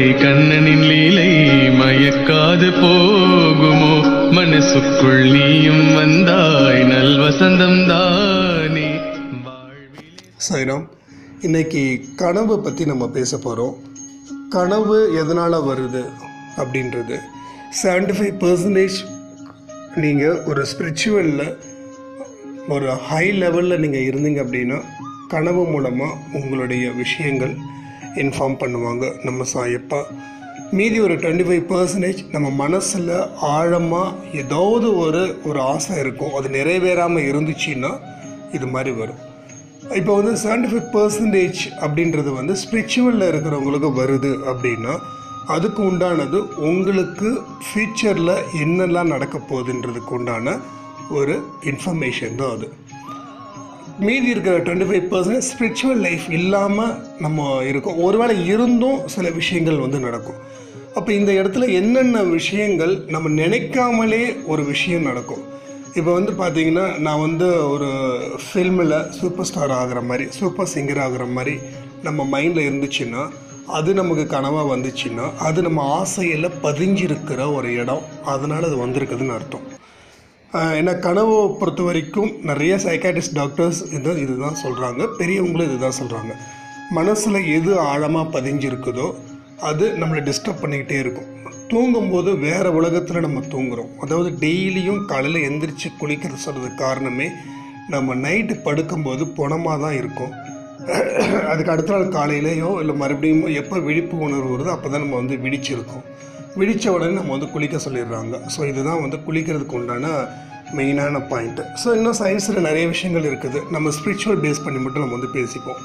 கண்ணனின் லீலை மயக்காது போகுமோ மனசுக்குள் நீயும் வந்தாய் நல்வசந்தம் தானே வாழ்விலே சைராம் இன்னைக்கு கனவு பற்றி நம்ம பேச போகிறோம் கனவு எதனால் வருது அப்படின்றது 75% ஃபைவ் பர்சன்டேஜ் நீங்கள் ஒரு ஸ்பிரிச்சுவலில் ஒரு ஹை லெவலில் நீங்கள் இருந்தீங்க அப்படின்னா கனவு மூலமாக உங்களுடைய விஷயங்கள் இன்ஃபார்ம் பண்ணுவாங்க நம்ம சாயப்பா மீதி ஒரு டுவெண்ட்டி ஃபைவ் பர்சன்டேஜ் நம்ம மனசில் ஆழமாக ஏதாவது ஒரு ஒரு ஆசை இருக்கும் அது நிறைவேறாமல் இருந்துச்சுன்னா இது மாதிரி வரும் இப்போ வந்து 75% ஃபைவ் பர்சன்டேஜ் அப்படின்றது வந்து ஸ்பிரிச்சுவலில் இருக்கிறவங்களுக்கு வருது அப்படின்னா அதுக்கு உண்டானது உங்களுக்கு ஃப்யூச்சரில் என்னெல்லாம் நடக்க போகுதுன்றதுக்கு உண்டான ஒரு இன்ஃபர்மேஷன் தான் அது மீதி இருக்கிற twenty five percent spiritual life இல்லாமல் நம்ம இருக்கோம் ஒருவேளை இருந்தும் சில விஷயங்கள் வந்து நடக்கும் அப்போ இந்த இடத்துல என்னென்ன விஷயங்கள் நம்ம நினைக்காமலே ஒரு விஷயம் நடக்கும் இப்போ வந்து பார்த்தீங்கன்னா நான் வந்து ஒரு ஃபில்மில் சூப்பர் ஸ்டார் ஆகிற மாதிரி சூப்பர் சிங்கர் ஆகிற மாதிரி நம்ம மைண்டில் இருந்துச்சுன்னா அது நமக்கு கனவாக வந்துச்சுன்னா அது நம்ம ஆசையில் பதிஞ்சிருக்கிற ஒரு இடம் அதனால் அது வந்திருக்குதுன்னு அர்த்தம் ஆஹ் ஏன்னா கனவை பொறுத்த வரைக்கும் நிறைய சைக்காட்டிஸ்ட் டாக்டர்ஸ் இது இதுதான் சொல்கிறாங்க பெரியவங்களும் இதுதான் சொல்கிறாங்க மனசில் எது ஆழமாக பதிஞ்சிருக்குதோ அது நம்மளை டிஸ்டர்ப் பண்ணிக்கிட்டே இருக்கும் தூங்கும்போது வேறு உலகத்தில் நம்ம தூங்குறோம் அதாவது டெய்லியும் காலையில் எந்திரிச்சு குளிக்கிறது சொல்கிறதுக்கு காரணமே நம்ம நைட்டு படுக்கும்போது புணமாக தான் இருக்கும் அதுக்கு அடுத்த நாள் காலையிலையோ இல்லை மறுபடியும் எப்போ விழிப்பு உணர்வு வருதோ அப்போ தான் நம்ம வந்து விழிச்சிருக்கோம் விழிச்ச உடனே நம்ம வந்து குளிக்க சொல்லிடுறாங்க ஸோ இதுதான் வந்து குளிக்கிறதுக்கு உண்டான மெயினான பாயிண்ட்டு ஸோ இன்னும் சயின்ஸில் நிறைய விஷயங்கள் இருக்குது நம்ம ஸ்பிரிச்சுவல் பேஸ் பண்ணி மட்டும் நம்ம வந்து பேசிப்போம்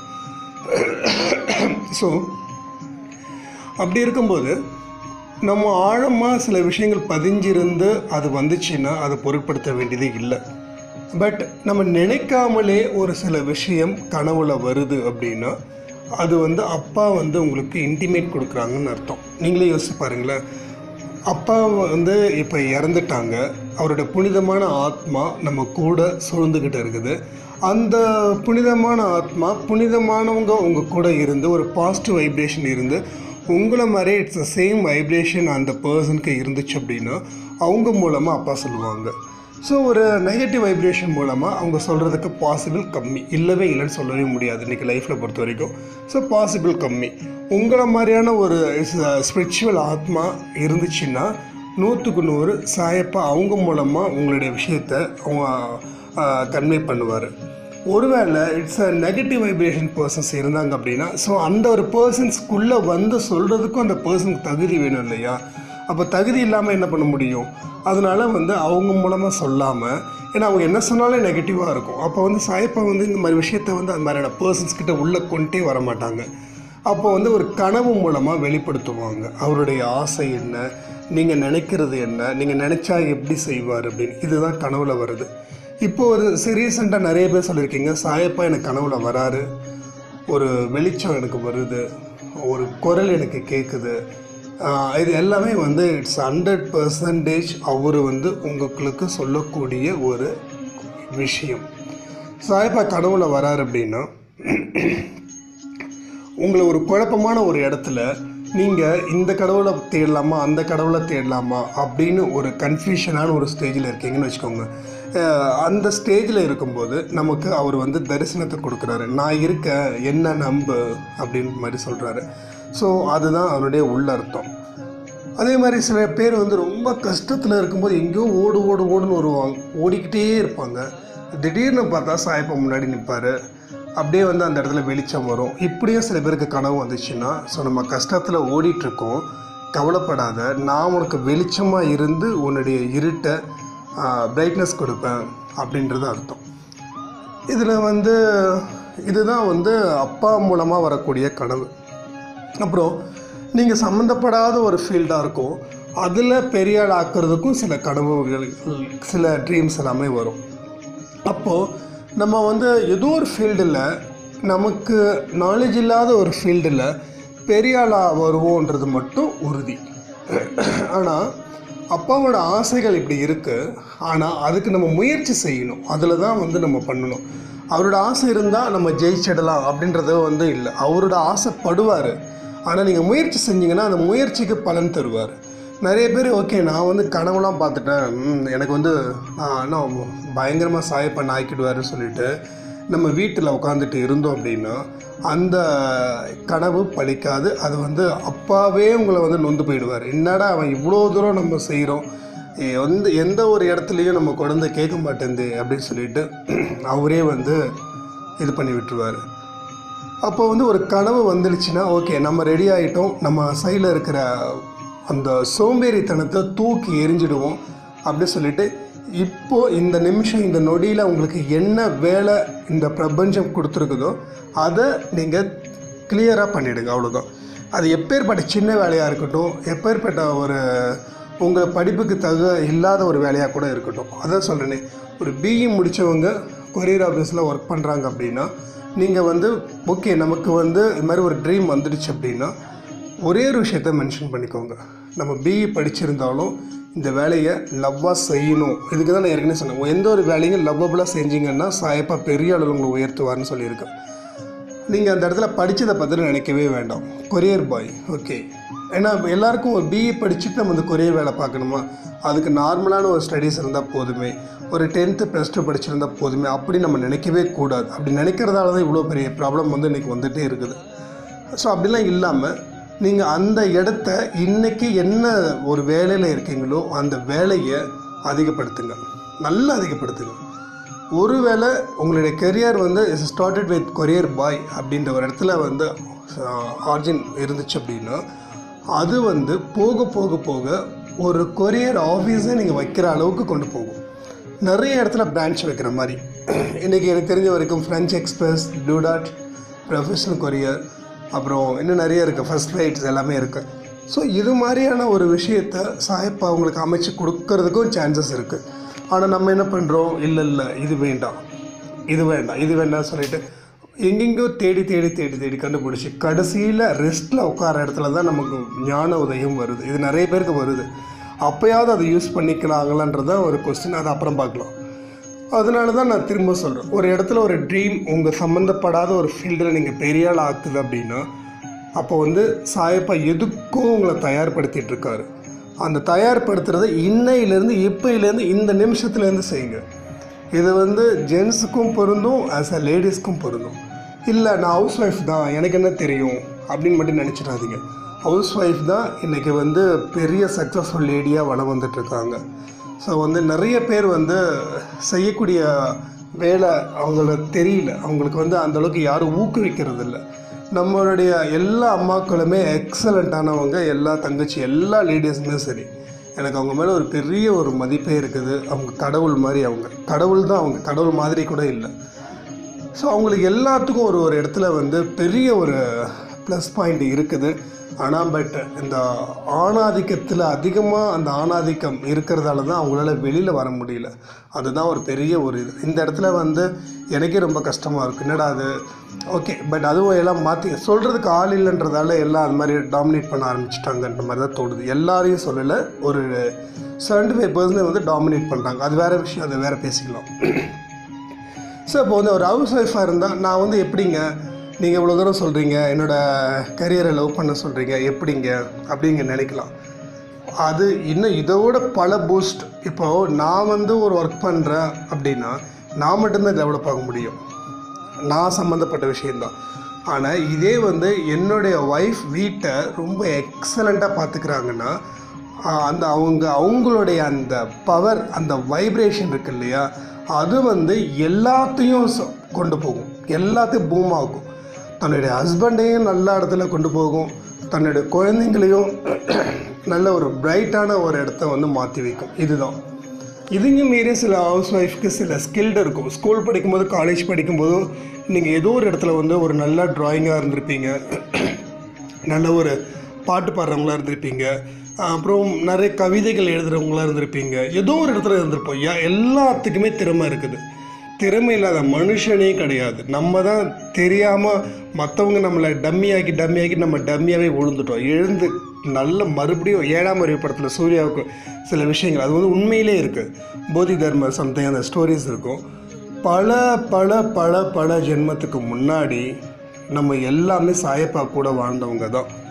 ஸோ அப்படி இருக்கும்போது நம்ம ஆழமாக சில விஷயங்கள் பதிஞ்சிருந்து அது வந்துச்சுன்னா அதை பொருட்படுத்த வேண்டியதே இல்லை பட் நம்ம நினைக்காமலே ஒரு சில விஷயம் கனவுல வருது அப்படின்னா அது வந்து அப்பா வந்து உங்களுக்கு இன்டிமேட் கொடுக்குறாங்கன்னு அர்த்தம் நீங்களே யோசிச்சு பாருங்களேன் அப்பா வந்து இப்போ இறந்துட்டாங்க அவரோட புனிதமான ஆத்மா நம்ம கூட சூழ்ந்துக்கிட்டு இருக்குது அந்த புனிதமான ஆத்மா புனிதமானவங்க உங்கள் கூட இருந்து ஒரு பாசிட்டிவ் வைப்ரேஷன் இருந்து உங்களை மாதிரி இட்ஸ் த சேம் வைப்ரேஷன் அந்த பர்சனுக்கு இருந்துச்சு அப்படின்னா அவங்க மூலமாக அப்பா சொல்லுவாங்க ஸோ ஒரு நெகட்டிவ் வைப்ரேஷன் மூலமாக அவங்க சொல்கிறதுக்கு பாசிபிள் கம்மி இல்லவே இல்லைன்னு சொல்லவே முடியாது இன்றைக்கி லைஃப்பில் பொறுத்த வரைக்கும் ஸோ பாசிபிள் கம்மி உங்களை மாதிரியான ஒரு ஸ்பிரிச்சுவல் ஆத்மா இருந்துச்சுன்னா நூற்றுக்கு நூறு சாயப்பா அவங்க மூலமாக உங்களுடைய விஷயத்தை அவங்க கன்வே பண்ணுவார் ஒருவேளை it's a negative vibration persons இருந்தாங்க அப்படின்னா ஸோ அந்த ஒரு பர்சன்ஸ்க்குள்ளே வந்து சொல்கிறதுக்கும் அந்த பர்சனுக்கு தகுதி வேணும் இல்லையா அப்போ தகுதி இல்லாமல் என்ன பண்ண முடியும் அதனால வந்து அவங்க மூலமாக சொல்லாமல் ஏன்னா அவங்க என்ன சொன்னாலும் நெகட்டிவாக இருக்கும் அப்போ வந்து சாயப்பா வந்து இந்த மாதிரி விஷயத்த வந்து அந்த மாதிரியான பர்சன்ஸ் கிட்ட உள்ளே கொண்டே வர மாட்டாங்க அப்போ வந்து ஒரு கனவு மூலமாக வெளிப்படுத்துவாங்க அவருடைய ஆசை என்ன நீங்கள் நினைக்கிறது என்ன நீங்கள் நினச்சா எப்படி செய்வார் அப்படின்னு இதுதான் கனவுல வருது இப்போ ஒரு ரீசெண்டாக நிறைய பேர் சொல்லியிருக்கீங்க சாயப்பா எனக்கு கனவுல வராரு ஒரு வெளிச்சம் எனக்கு வருது ஒரு குரல் எனக்கு கேட்குது ஆஹ் இது எல்லாமே வந்து இட்ஸ் ஹண்ட்ரட் பர்சன்டேஜ் அவர் வந்து உங்களுக்கு சொல்லக்கூடிய ஒரு விஷயம் சாயப்பா கனவுல வராரு அப்படின்னா உங்களை ஒரு குழப்பமான ஒரு இடத்துல நீங்கள் இந்த கடவுளை தேடலாமா அந்த கடவுளை தேடலாமா அப்படின்னு ஒரு கன்ஃபியூஷனான ஒரு ஸ்டேஜில் இருக்கீங்கன்னு வச்சுக்கோங்க அஹ் அந்த ஸ்டேஜில் இருக்கும்போது நமக்கு அவர் வந்து தரிசனத்தை கொடுக்குறாரு நான் இருக்கேன் என்ன நம்பு அப்படின்னு மாதிரி சொல்கிறாரு ஸோ அதுதான் அவருடைய உள்ளர்த்தம் அதே மாதிரி சில பேர் வந்து ரொம்ப கஷ்டத்தில் இருக்கும்போது எங்கேயோ ஓடு ஓடு ஓடுன்னு வருவாங்க ஓடிக்கிட்டே இருப்பாங்க திடீர்னு பார்த்தா சாயப்பா முன்னாடி நிற்பார் அப்படியே வந்து அந்த இடத்துல வெளிச்சம் வரும் இப்படியும் சில பேருக்கு கனவு வந்துச்சுன்னா ஸோ நம்ம கஷ்டத்தில் ஓடிட்டுருக்கோம் கவலைப்படாத நான் உனக்கு வெளிச்சமாக இருந்து உன்னுடைய இருட்டை பிரைட்னஸ் கொடுப்பேன் அப்படின்றது அர்த்தம் இதில் வந்து இதுதான் வந்து அப்பா மூலமாக வரக்கூடிய கனவு அப்புறம் நீங்கள் சம்மந்தப்படாத ஒரு ஃபீல்டாக இருக்கும் அதில் பெரிய ஆள் ஆக்குறதுக்கும் சில கனவுகள் சில ட்ரீம்ஸ் எல்லாமே வரும் அப்போது நம்ம வந்து ஏதோ ஒரு ஃபீல்டில் நமக்கு நாலேஜ் இல்லாத ஒரு ஃபீல்டில் பெரிய ஆளாக வருவோன்றது மட்டும் உறுதி ஆனால் அப்பாவோட ஆசைகள் இப்படி இருக்குது ஆனால் அதுக்கு நம்ம முயற்சி செய்யணும் அதில் தான் வந்து நம்ம பண்ணணும் அவரோட ஆசை இருந்தால் நம்ம ஜெயிச்சிடலாம் அப்படின்றது வந்து இல்லை அவரோட ஆசைப்படுவார் ஆனால் நீங்கள் முயற்சி செஞ்சீங்கன்னா அந்த முயற்சிக்கு பலன் தருவார் நிறைய பேர் ஓகே நான் வந்து கனவுலாம் பார்த்துட்டேன் ம், எனக்கு வந்து நான் இன்னும் பயங்கரமாக சாயப்பன் ஆக்கிடுவாருன்னு சொல்லிட்டு நம்ம வீட்டில் உட்காந்துட்டு இருந்தோம் அப்படின்னா அந்த கனவு பலிக்காது அது வந்து அப்பாவே உங்களை வந்து நொந்து போயிடுவார் என்னடா அவன் இவ்வளோ தூரம் நம்ம செய்கிறோம் எந்த எந்த ஒரு இடத்துலையும் நம்ம குழந்தை கேட்க மாட்டேங்குது அப்படின்னு சொல்லிட்டு அவரே வந்து இது பண்ணி விட்டுருவார் அப்போ வந்து ஒரு கனவு வந்துடுச்சுன்னா ஓகே நம்ம ரெடி ஆகிட்டோம் நம்ம சைடில் இருக்கிற அந்த சோம்பேறித்தனத்தை தூக்கி எரிஞ்சிடுவோம் அப்படி சொல்லிட்டு இப்போ இந்த நிமிஷம் இந்த நொடியில் உங்களுக்கு என்ன வேலை இந்த பிரபஞ்சம் கொடுத்துருக்குதோ அதை நீங்கள் கிளியராக பண்ணிவிடுங்க அவ்வளோதான் அது எப்பேற்பட்ட சின்ன வேலையாக இருக்கட்டும் எப்பேற்பட்ட ஒரு உங்கள் படிப்புக்கு தக இல்லாத ஒரு வேலையாக கூட இருக்கட்டும் அதான் சொல்கிறேனே ஒரு பிஇ முடித்தவங்க கொரியர் ஆஃபீஸில் ஒர்க் பண்ணுறாங்க அப்படின்னா நீங்கள் வந்து ஓகே நமக்கு வந்து இது மாதிரி ஒரு ட்ரீம் வந்துடுச்சு அப்படின்னா ஒரே ஒரு விஷயத்த மென்ஷன் பண்ணிக்கோங்க நம்ம பிஇ படிச்சிருந்தாலும் இந்த வேலையை லவ்வாக செய்யணும் இதுக்கு தான் நான் ஏற்கனவே சொன்னேன் எந்த ஒரு வேலையும் லவ்வபுளாக செஞ்சீங்கன்னா சாயப்பா பெரிய அளவில் உங்களை உயர்த்துவார்னு சொல்லியிருக்கேன் நீங்கள் அந்த இடத்துல படித்ததை பற்றி நினைக்கவே வேண்டாம் கொரியர் பாய் ஓகே ஏன்னா எல்லாருக்கும் ஒரு பிஇ படிச்சுட்டு நம்ம இந்த கொரியர் வேலை பார்க்கணுமா அதுக்கு நார்மலான ஒரு ஸ்டடீஸ் இருந்தால் போதுமே ஒரு டென்த்து ப்ளஸ் டூ படிச்சிருந்தா போதுமே அப்படி நம்ம நினைக்கவே கூடாது அப்படி நினைக்கிறதால தான் இவ்வளோ பெரிய ப்ராப்ளம் வந்து இன்றைக்கி வந்துகிட்டே இருக்குது ஸோ அப்படிலாம் இல்லாமல் நீங்கள் அந்த இடத்த இன்னைக்கு என்ன ஒரு வேலையில் இருக்கீங்களோ அந்த வேலையை அதிகப்படுத்துங்க நல்லா அதிகப்படுத்துங்க ஒருவேளை உங்களுடைய கெரியர் வந்து is started with courier boy அப்படின்ற ஒரு இடத்துல வந்து ஆர்ஜின் இருந்துச்சு அப்படின்னா அது வந்து போக போக போக ஒரு கொரியர் ஆஃபீஸை நீங்கள் வைக்கிற அளவுக்கு கொண்டு போகும் நிறைய இடத்துல பிரான்ச் வைக்கிற மாதிரி இன்றைக்கி எனக்கு தெரிஞ்ச வரைக்கும் ஃப்ரெஞ்ச் எக்ஸ்பிரஸ் ப்ளூ டாட் ப்ரொஃபஷனல் கொரியர் அப்புறம் இன்னும் நிறைய இருக்குது ஃபர்ஸ்ட் ஃப்ளைட்ஸ் எல்லாமே இருக்குது ஸோ இது மாதிரியான ஒரு விஷயத்த சாயப்பா அவங்களுக்கு அமைச்சு கொடுக்கறதுக்கும் சான்சஸ் இருக்குது ஆனால் நம்ம என்ன பண்ணுறோம் இல்லை இல்லை இது வேண்டாம் இது வேண்டாம் இது வேண்டாம் சொல்லிட்டு எங்கெங்கேயோ தேடி தேடி தேடி தேடி கண்டுபிடிச்சி கடைசியில் ரெஸ்ட்டில் உட்கார இடத்துல தான் நமக்கு ஞான உதயம் வருது இது நிறைய பேருக்கு வருது அப்போயாவது அதை யூஸ் பண்ணிக்கலாங்களான்றத ஒரு கொஸ்டின் அதை அப்புறம் பார்க்கலாம் அதனால தான் நான் திரும்ப சொல்கிறேன் ஒரு இடத்துல ஒரு ட்ரீம் உங்கள் சம்மந்தப்படாத ஒரு ஃபீல்டில் நீங்கள் பெரிய ஆள் ஆக்குது அப்படின்னா அப்போ வந்து சாயப்பா எதுக்கும் உங்களை தயார்படுத்திட்டு இருக்காரு அந்த தயார்படுத்துறதை இன்னையிலேருந்து இப்பையிலேருந்து இந்த நிமிஷத்துலேருந்து செய்யுங்க இது வந்து ஜென்ஸுக்கும் பொருந்தும் ஆஸ் அ லேடிஸ்க்கும் பொருந்தும் இல்லை நான் ஹவுஸ் ஒய்ஃப் தான் எனக்கு என்ன தெரியும் அப்படின்னு மட்டும் நினச்சிடாதீங்க ஹவுஸ் ஒய்ஃப் தான் இன்றைக்கி வந்து பெரிய சக்ஸஸ்ஃபுல் லேடியாக வளம் வந்துட்டுருக்காங்க ஸோ வந்து நிறைய பேர் வந்து செய்யக்கூடிய வேலை அவங்களுக்கு தெரியல அவங்களுக்கு வந்து அந்த அளவுக்கு யாரும் ஊக்குவிக்கிறது இல்லை நம்மளுடைய எல்லா அம்மாக்களுமே எக்ஸலண்ட்டானவங்க எல்லா தங்கச்சி எல்லா லேடிஸுமே சரி எனக்கு அவங்க மேலே ஒரு பெரிய ஒரு மதிப்பே இருக்குது அவங்க கடவுள் மாதிரி அவங்க கடவுள் தான் அவங்க கடவுள் மாதிரி கூட இல்லை ஸோ அவங்களுக்கு எல்லாத்துக்கும் ஒரு ஒரு இடத்துல வந்து பெரிய ஒரு ப்ளஸ் பாயிண்ட் இருக்குது ஆனால் பட் இந்த ஆணாதிக்கத்தில் அதிகமாக அந்த ஆணாதிக்கம் இருக்கிறதால தான் அவங்களால வெளியில் வர முடியல அதுதான் ஒரு பெரிய ஒரு இது இந்த இடத்துல வந்து எனக்கே ரொம்ப கஷ்டமாக இருக்குது என்னடா அது ஓகே பட் அதுவும் எல்லாம் மாற்றி சொல்கிறதுக்கு ஆள் இல்லைன்றதால எல்லாம் அது மாதிரி டாமினேட் பண்ண ஆரம்பிச்சிட்டாங்கன்ற மாதிரி தான் தோணுது எல்லாரையும் சொல்லலை ஒரு செவன்டி ஃபைவ் பர்சன்ட் வந்து டாமினேட் பண்ணுறாங்க அது வேறு விஷயம் அதை வேறு பேசிக்கலாம் ஸோ இப்போ வந்து ஒரு ஹவுஸ் ஒய்ஃபாக இருந்தால் நான் வந்து எப்படிங்க நீங்கள் இவ்வளோ தூரம் சொல்கிறீங்க என்னோடய கரியரை லவ் பண்ண சொல்கிறீங்க எப்படிங்க அப்படிங்க நினைக்கலாம் அது இன்னும் இதோட பல பூஸ்ட் இப்போது நான் வந்து ஒரு ஒர்க் பண்ணுறேன் அப்படின்னா நான் மட்டும்தான் டெவலப் ஆக முடியும் நான் சம்மந்தப்பட்ட விஷயந்தான் ஆனால் இதே வந்து என்னுடைய ஒய்ஃப் வீட்டை ரொம்ப எக்ஸலண்ட்டாக பார்த்துக்கிறாங்கன்னா ஆஹ் அந்த அவங்க அவங்களுடைய அந்த பவர் அந்த வைப்ரேஷன் இருக்கு இல்லையா அது வந்து எல்லாத்தையும் ச- கொண்டு போகும் எல்லாத்தையும் பூம் ஆகும் தன்னுடைய ஹஸ்பண்டையும் நல்ல இடத்துல கொண்டு போகும் தன்னுடைய குழந்தைங்களையும் நல்ல ஒரு பிரைட்டான ஒரு இடத்த வந்து மாற்றி வைக்கும் இதுதான் இதுங்க மீறி சில ஹவுஸ் ஒய்ஃப்க்கு சில ஸ்கில்டு இருக்கும் ஸ்கூல் படிக்கும்போது காலேஜ் படிக்கும்போதும் நீங்கள் ஏதோ ஒரு இடத்துல வந்து ஒரு நல்ல ட்ராயிங்காக இருந்திருப்பீங்க நல்ல ஒரு பாட்டு பாடுறவங்களா இருந்திருப்பீங்க அப்புறம் நிறைய கவிதைகள் எழுதுகிறவங்களா இருந்திருப்பீங்க ஏதோ ஒரு இடத்துல இருந்திருப்போம் யா எல்லாத்துக்குமே திறமை இருக்குது திறமை இல்லாத மனுஷனே கிடையாது நம்ம தான் தெரியாமல் மற்றவங்க நம்மளை டம்மியாக்கி டம்மியாக்கி நம்ம டம்மியாகவே விழுந்துட்டோம் எழுந்து நல்ல மறுபடியும் ஏழாம் அறிவு படத்தில் சூர்யாவுக்கு சில விஷயங்கள் அது வந்து உண்மையிலே இருக்குது போதி தர்ம சம்திங் அந்த ஸ்டோரிஸ் இருக்கும் பல பல பல பல ஜென்மத்துக்கு முன்னாடி நம்ம எல்லாமே சாயப்பா கூட வாழ்ந்தவங்க தான்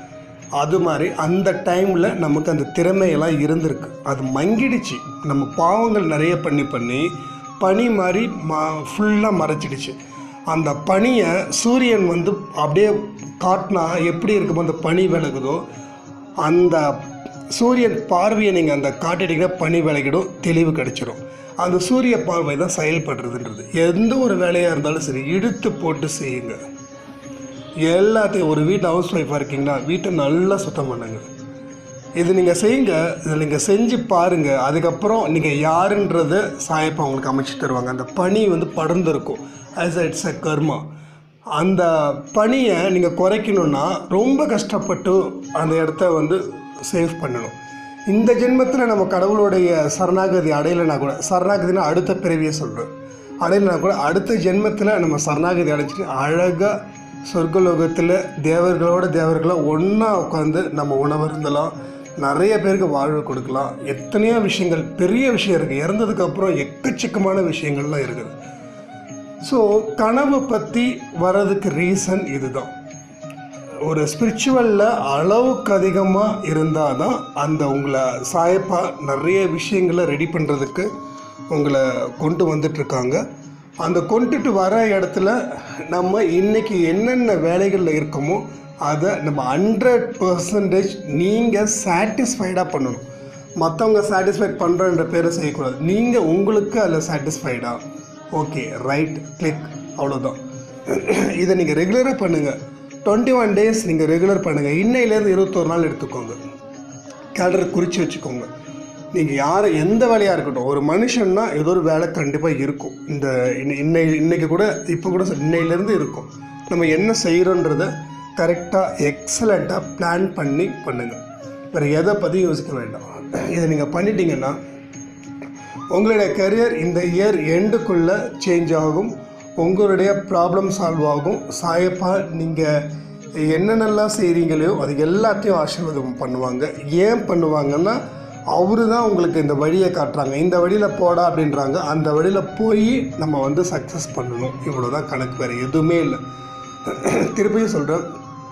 அது மாதிரி அந்த டைமில் நமக்கு அந்த திறமையெல்லாம் இருந்திருக்கு அது மங்கிடுச்சு நம்ம பாவங்கள் நிறைய பண்ணி பண்ணி பனி மாதிரி மா ஃபுல்லாக மறைச்சிடுச்சு அந்த பனியை சூரியன் வந்து அப்படியே காட்டினா எப்படி இருக்குமோ அந்த பனி விலகுதோ அந்த சூரியன் பார்வையை நீங்கள் அந்த காட்டிட்டீங்கன்னா பனி விலகிடும் தெளிவு கிடைச்சிடும் அந்த சூரிய பார்வை தான் செயல்படுறதுன்றது எந்த ஒரு வேலையாக இருந்தாலும் சரி இழுத்து போட்டு செய்யுங்க எல்லாத்தையும் ஒரு வீட்டு ஹவுஸ் ஒய்ஃபாக இருக்கீங்கன்னா வீட்டை நல்லா சுத்தம் பண்ணுங்க இது நீங்கள் செய்யுங்க இதில் நீங்கள் செஞ்சு பாருங்கள் அதுக்கப்புறம் நீங்கள் யாருன்றத சாயப்பா உங்களுக்கு அமைச்சு தருவாங்க அந்த பனி வந்து படர்ந்துருக்கும் ஆஸ் இட்ஸ் அ கர்மா அந்த பனியை நீங்கள் குறைக்கணுன்னா ரொம்ப கஷ்டப்பட்டு அந்த இடத்த வந்து சேவ் பண்ணணும் இந்த ஜென்மத்தில் நம்ம கடவுளுடைய சரணாகதி அடையலைனா கூட சரணாகதினா அடுத்த பிறவியை சொல்கிறேன் அடையலைனா கூட அடுத்த ஜென்மத்தில் நம்ம சரணாகதி அடைச்சிட்டு அழகாக சொர்க்கலோகத்தில் தேவர்களோட தேவர்களாக ஒன்றா உட்காந்து நம்ம உணவு இருந்தலாம் நிறைய பேருக்கு வாழ்வு கொடுக்கலாம் எத்தனையோ விஷயங்கள் பெரிய விஷயம் இருக்குது இறந்ததுக்கப்புறம் எக்கச்சக்கமான விஷயங்கள்லாம் இருக்குது ஸோ கனவு பற்றி வர்றதுக்கு ரீசன் இதுதான் ஒரு ஸ்பிரிச்சுவலில் அளவுக்கு அதிகமாக இருந்தால் தான் அந்த உங்களை சாயப்பா நிறைய விஷயங்களை ரெடி பண்ணுறதுக்கு உங்களை கொண்டு வந்துட்டுருக்காங்க அந்த கொண்டுட்டு வர இடத்துல நம்ம இன்னைக்கு என்னென்ன வேலைகளில் இருக்கோமோ அதை நம்ம ஹண்ட்ரட் பர்சன்டேஜ் நீங்கள் சாட்டிஸ்ஃபைடாக பண்ணணும் மற்றவங்க சாட்டிஸ்ஃபைட் பண்ணுறன்ற பேரை செய்யக்கூடாது நீங்கள் உங்களுக்கு அதில் சாட்டிஸ்ஃபைடா ஓகே ரைட் கிளிக் அவ்வளோதான் இதை நீங்கள் ரெகுலராக பண்ணுங்கள் டுவெண்ட்டி ஒன் டேஸ் நீங்கள் ரெகுலர் பண்ணுங்கள் இன்னையிலேருந்து இருபத்தொரு நாள் எடுத்துக்கோங்க கேலண்டர் குறித்து வச்சுக்கோங்க நீங்கள் யார் எந்த வேலையாக இருக்கட்டும் ஒரு மனுஷன்னா ஏதோ ஒரு வேலை கண்டிப்பாக இருக்கும் இந்த இன்னை இன்னை இன்னைக்கு கூட இப்போ கூட சொ- இன்னையிலேருந்து இருக்கும் நம்ம என்ன செய்கிறோன்றத கரெக்டாக எக்ஸலண்ட்டாக பிளான் பண்ணி பண்ணுங்கள் வேறு எதை பற்றி யோசிக்க வேண்டாம் இதை நீங்கள் பண்ணிட்டீங்கன்னா உங்களுடைய கரியர் இந்த இயர் எண்டுக்குள்ளே சேஞ்ச் ஆகும் உங்களுடைய ப்ராப்ளம் சால்வ் ஆகும் சாயப்பா நீங்கள் என்னென்னலாம் செய்கிறீங்களோ அது எல்லாத்தையும் ஆசீர்வாதம் பண்ணுவாங்க ஏன் பண்ணுவாங்கன்னா அவரு தான் உங்களுக்கு இந்த வழியை காட்டுறாங்க இந்த வழியில் போடா அப்படின்றாங்க அந்த வழியில் போய் நம்ம வந்து சக்ஸஸ் பண்ணணும் இவ்வளோ தான் கணக்கு வேறு எதுவுமே இல்லை திருப்பியும் சொல்கிறேன்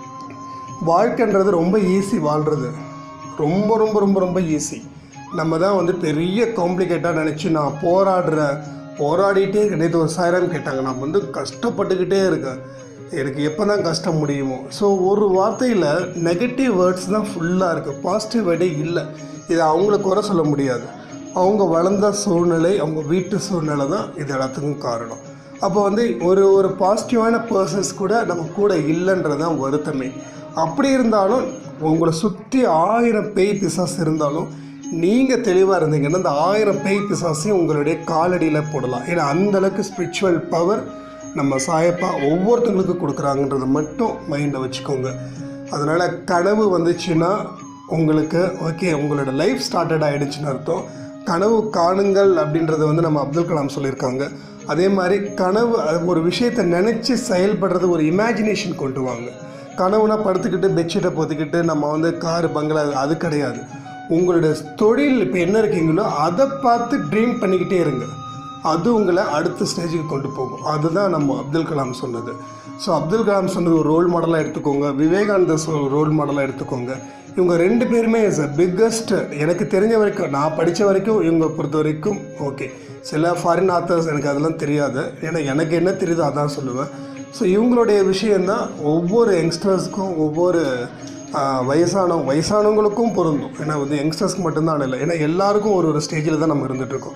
வாழ்க்கைன்றது ரொம்ப ஈஸி வாழ்கிறது ரொம்ப ரொம்ப ரொம்ப ரொம்ப ஈஸி நம்ம தான் வந்து பெரிய காம்ப்ளிகேட்டாக நினச்சி நான் போராடுறேன் போராடிட்டே நேற்று ஒரு சாயிரம் கேட்டாங்க நான் வந்து கஷ்டப்பட்டுக்கிட்டே இருக்கேன் எனக்கு எப்போ தான் கஷ்டம் முடியுமோ ஸோ ஒரு வார்த்தையில் நெகட்டிவ் வேர்ட்ஸ் தான் ஃபுல்லாக இருக்குது பாசிட்டிவ் வேர்டே இல்லை இதை அவங்கள குறை சொல்ல முடியாது அவங்க வளர்ந்த சூழ்நிலை அவங்க வீட்டு சூழ்நிலை தான் இது எல்லாத்துக்கும் காரணம் அப்போ வந்து ஒரு ஒரு பாசிட்டிவான பர்சன்ஸ் கூட நம்ம கூட இல்லைன்றது தான் வருத்தமே அப்படி இருந்தாலும் உங்களை சுற்றி ஆயிரம் பேய் பிசாசு இருந்தாலும் நீங்கள் தெளிவாக இருந்தீங்கன்னா அந்த ஆயிரம் பேய் பிசாசையும் உங்களுடைய காலடியில் போடலாம் ஏன்னா அந்த அளவுக்கு ஸ்பிரிச்சுவல் பவர் நம்ம சாயப்பா ஒவ்வொருத்தங்களுக்கு கொடுக்குறாங்கன்றதை மட்டும் மைண்டில் வச்சுக்கோங்க அதனால் கனவு வந்துச்சுன்னா உங்களுக்கு ஓகே உங்களோட லைஃப் ஸ்டார்டட் ஆகிடுச்சுன்னு அர்த்தம் கனவு காணுங்கள் அப்படின்றத வந்து நம்ம அப்துல் கலாம் சொல்லியிருக்காங்க அதே மாதிரி கனவு அது ஒரு விஷயத்தை நினச்சி செயல்படுறது ஒரு இமேஜினேஷன் கொண்டு வாங்க கனவுனா படுத்துக்கிட்டு பெட்ஷீட்டை பொத்திக்கிட்டு நம்ம வந்து கார் பங்களா அது கிடையாது உங்களுடைய தொழில் இப்போ என்ன இருக்கீங்களோ அதை பார்த்து ட்ரீம் பண்ணிக்கிட்டே இருங்க அது உங்களை அடுத்த ஸ்டேஜுக்கு கொண்டு போகும் அதுதான் நம்ம அப்துல் கலாம் சொன்னது ஸோ அப்துல் கலாம் சொன்னது ஒரு ரோல் மாடலாக எடுத்துக்கோங்க விவேகானந்தர் ரோல் மாடலாக எடுத்துக்கோங்க இவங்க ரெண்டு பேருமே இஸ் அ பிக்கஸ்ட் எனக்கு தெரிஞ்ச வரைக்கும் நான் படித்த வரைக்கும் இவங்க பொறுத்த வரைக்கும் ஓகே சில ஃபாரின் ஆத்தர்ஸ் எனக்கு அதெல்லாம் தெரியாது ஏன்னா எனக்கு என்ன தெரியுதோ அதான் சொல்லுவேன் ஸோ இவங்களுடைய விஷயந்தான் ஒவ்வொரு யங்ஸ்டர்ஸ்க்கும் ஒவ்வொரு ஆஹ், வயசான வயசானவங்களுக்கும் பொருந்தும் ஏன்னா வந்து யங்ஸ்டர்ஸ்க்கு மட்டும்தான் இல்லை ஏன்னா எல்லாருக்கும் ஒரு ஒரு ஸ்டேஜில் தான் நம்ம இருந்துகிட்ருக்கோம்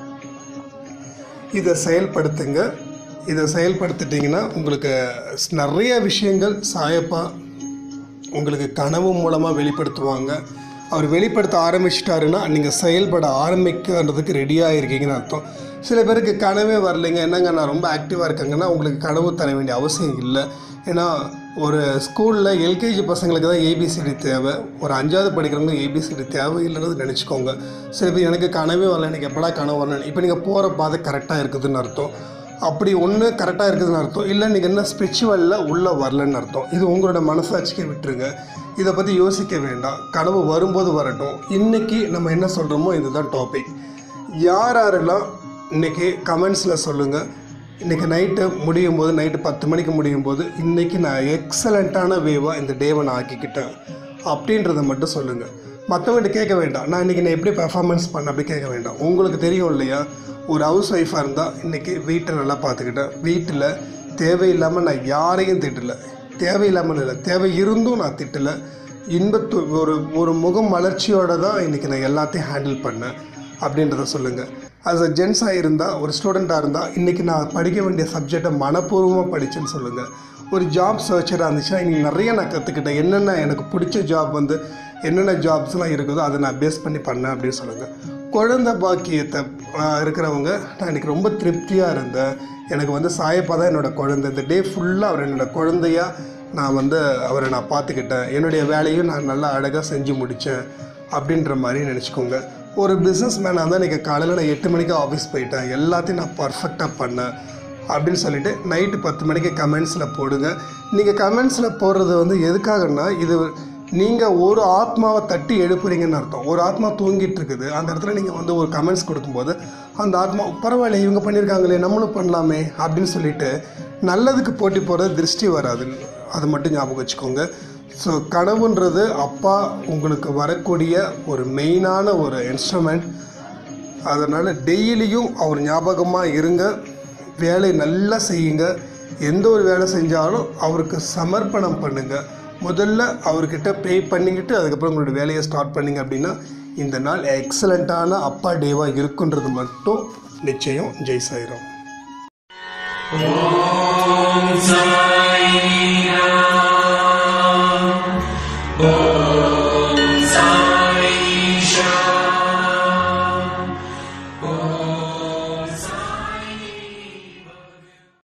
இதை செயல்படுத்துங்க இதை செயல்படுத்திட்டிங்கன்னா உங்களுக்கு ஸ்- நிறைய விஷயங்கள் சாயப்பா உங்களுக்கு கனவு மூலமாக வெளிப்படுத்துவாங்க அவர் வெளிப்படுத்த ஆரம்பிச்சிட்டாருன்னா நீங்கள் செயல்பட ஆரம்பிக்கிறதுக்கு ரெடியாக இருக்கீங்கன்னு அர்த்தம் சில பேருக்கு கனவே வரலைங்க என்னங்க நான் ரொம்ப ஆக்டிவாக இருக்கேங்கன்னா உங்களுக்கு கனவு தர வேண்டிய அவசியம் இல்லை ஏன்னா ஒரு ஸ்கூலில் எல்கேஜி பசங்களுக்கு தான் ஏபிசிடி தேவை ஒரு அஞ்சாவது படிக்கிறவங்க ஏபிசிடி தேவை இல்லைன்னு நினச்சிக்கோங்க சில பேர் எனக்கு கனவே வரல எனக்கு எப்படா கனவு வரணும் இப்போ நீங்கள் போகிற பாதை கரெக்டாக இருக்குதுன்னு அர்த்தம் அப்படி ஒன்று கரெக்டாக இருக்குதுன்னு அர்த்தம் இல்லை நீங்கள் என்ன ஸ்பிரிச்சுவலில் உள்ளே வரலன்னு அர்த்தம் இது உங்களோட மனசாட்சிக்கு விட்டுருங்க இதை பற்றி யோசிக்க வேண்டாம் கனவு வரும்போது வரட்டும் இன்றைக்கி நம்ம என்ன சொல்கிறோமோ இதுதான் டாபிக் யார் யாரெல்லாம் இன்றைக்கி கமெண்ட்ஸில் சொல்லுங்கள் இன்றைக்கி நைட்டு முடியும் போது நைட்டு பத்து மணிக்கு முடியும் போது இன்றைக்கி நான் எக்ஸலண்ட்டான வேவாக இந்த டேவை நான் ஆக்கிக்கிட்டேன் அப்படின்றத மட்டும் சொல்லுங்கள் மற்றவங்கிட்ட கேட்க வேண்டாம் நான் இன்றைக்கி நான் எப்படி பெர்ஃபார்மன்ஸ் பண்ண அப்படி கேட்க வேண்டாம் உங்களுக்கு தெரியும் இல்லையா ஒரு ஹவுஸ் ஒய்ஃபாக இருந்தால் இன்றைக்கி வீட்டை நல்லா பார்த்துக்கிட்டேன் வீட்டில் தேவையில்லாமல் நான் யாரையும் திட்டலை தேவையில்லாமல் இல்லை தேவை இருந்தும் நான் திட்டலை இன்பத்து ஒரு ஒரு முகம் வளர்ச்சியோட தான் இன்றைக்கி நான் எல்லாத்தையும் ஹேண்டில் பண்ணேன் அப்படின்றத சொல்லுங்கள் ஆஸ் அ ஜென்ஸாக இருந்தால் ஒரு ஸ்டூடெண்ட்டாக இருந்தால் இன்றைக்கி நான் படிக்க வேண்டிய சப்ஜெக்டை மனப்பூர்வமாக படித்தேன்னு சொல்லுங்கள் ஒரு ஜாப் சர்ச்சராக இருந்துச்சுன்னா இன்னைக்கு நிறைய நான் கற்றுக்கிட்டேன் என்னென்ன எனக்கு பிடிச்ச ஜாப் வந்து என்னென்ன ஜாப்ஸ்லாம் இருக்குதோ அதை நான் பேஸ் பண்ணி பண்ணேன் அப்படின்னு சொல்லுங்கள் குழந்தை பாக்கியத்தை ஆஹ், இருக்கிறவங்க நான் இன்றைக்கி ரொம்ப திருப்தியாக இருந்தேன் எனக்கு வந்து சாயப்பா தான் என்னோடய குழந்தை இந்த டே ஃபுல்லாக அவர் என்னோட குழந்தையா நான் வந்து அவரை நான் பார்த்துக்கிட்டேன் என்னுடைய வேலையும் நான் நல்லா அழகாக செஞ்சு முடித்தேன் அப்படின்ற மாதிரி நினச்சிக்கோங்க ஒரு பிஸ்னஸ் மேனாக இருந்தால் இன்றைக்கி காலையில் நான் எட்டு மணிக்கு ஆஃபீஸ் போயிட்டேன் எல்லாத்தையும் நான் பர்ஃபெக்டாக பண்ணேன் அப்படின்னு சொல்லிட்டு நைட்டு பத்து மணிக்கு கமெண்ட்ஸில் போடுங்க நீங்கள் கமெண்ட்ஸில் போடுறது வந்து எதுக்காகன்னா இது நீங்கள் ஒரு ஆத்மாவை தட்டி எழுப்புறீங்கன்னு அர்த்தம் ஒரு ஆத்மா தூங்கிட்டு இருக்குது அந்த இடத்துல நீங்கள் வந்து ஒரு கமெண்ட்ஸ் கொடுக்கும்போது அந்த ஆத்மா பரவாயில்ல இவங்க பண்ணியிருக்காங்களே நம்மளும் பண்ணலாமே அப்படின்னு சொல்லிட்டு நல்லதுக்கு போட்டி போகிறது திருஷ்டி வராது அதை மட்டும் ஞாபகம் வச்சுக்கோங்க ஸோ கனவுன்றது அப்பா உங்களுக்கு வரக்கூடிய ஒரு மெயினான ஒரு இன்ஸ்ட்ருமெண்ட் அதனால் டெய்லியும் அவர் ஞாபகமாக இருங்க வேலை நல்லா செய்யுங்க எந்த ஒரு வேலை செஞ்சாலும் அவருக்கு சமர்ப்பணம் பண்ணுங்க முதல்ல அவர்கிட்ட பே பண்ணிக்கிட்டு அதுக்கப்புறம் உங்களோட வேலையை ஸ்டார்ட் பண்ணீங்க அப்படின்னா இந்த நாள் எக்ஸலண்ட்டான அப்பா டேவாக இருக்குன்றது மட்டும் நிச்சயம் ஜெய் சாயிரும் ॐ